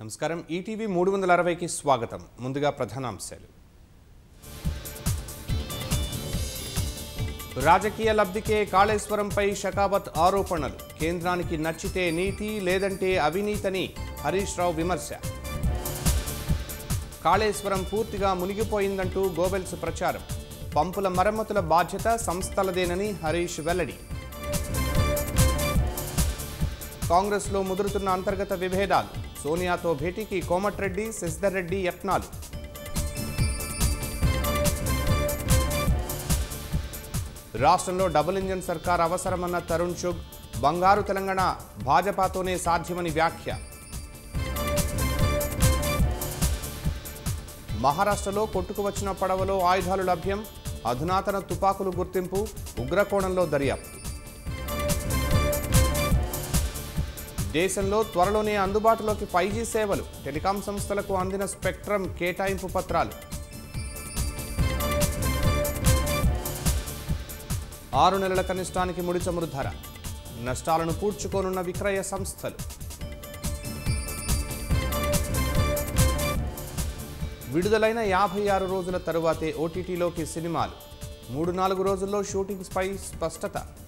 నమస్కారం ఈటీవీ మూడు వందల అరవైకి స్వాగతం ముందుగా ప్రధానాంశాలు రాజకీయ లబ్ధికే కాళేశ్వరంపై షకావత్ ఆరోపణలు కేంద్రానికి నచ్చితే నీతి లేదంటే అవినీతని హరీష్ రావు విమర్శ కాళేశ్వరం పూర్తిగా మునిగిపోయిందంటూ గోబెల్స్ ప్రచారం పంపుల మరమ్మతుల బాధ్యత సంస్థలదేనని హరీష్ వెల్లడి కాంగ్రెస్లో ముదురుతున్న అంతర్గత విభేదాలు సోనియాతో భేటీకి కోమటిరెడ్డి శశిధర్ రెడ్డి యత్నాలు రాష్ట్రంలో డబుల్ ఇంజన్ సర్కార్ అవసరమన్న తరుణ్ చుగ్ బంగారు తెలంగాణ భాజపాతోనే సాధ్యమని వ్యాఖ్య మహారాష్ట్రలో కొట్టుకు వచ్చిన పడవలో ఆయుధాలు లభ్యం అధునాతన తుపాకులు గుర్తింపు ఉగ్రకోణంలో దర్యాప్తు దేశంలో త్వరలోనే అందుబాటులోకి ఫైవ్ జీ సేవలు టెలికాం సంస్థలకు అందిన స్పెక్ట్రమ్ కేటాయింపు పత్రాలు ఆరు నెలల కనిష్టానికి ముడి చమురు ధర నష్టాలను పూడ్చుకోనున్న విక్రయ సంస్థలు విడుదలైన యాభై ఆరు రోజుల తరువాతే ఓటీటీలోకి సినిమాలు మూడు నాలుగు రోజుల్లో షూటింగ్స్పై స్పష్టత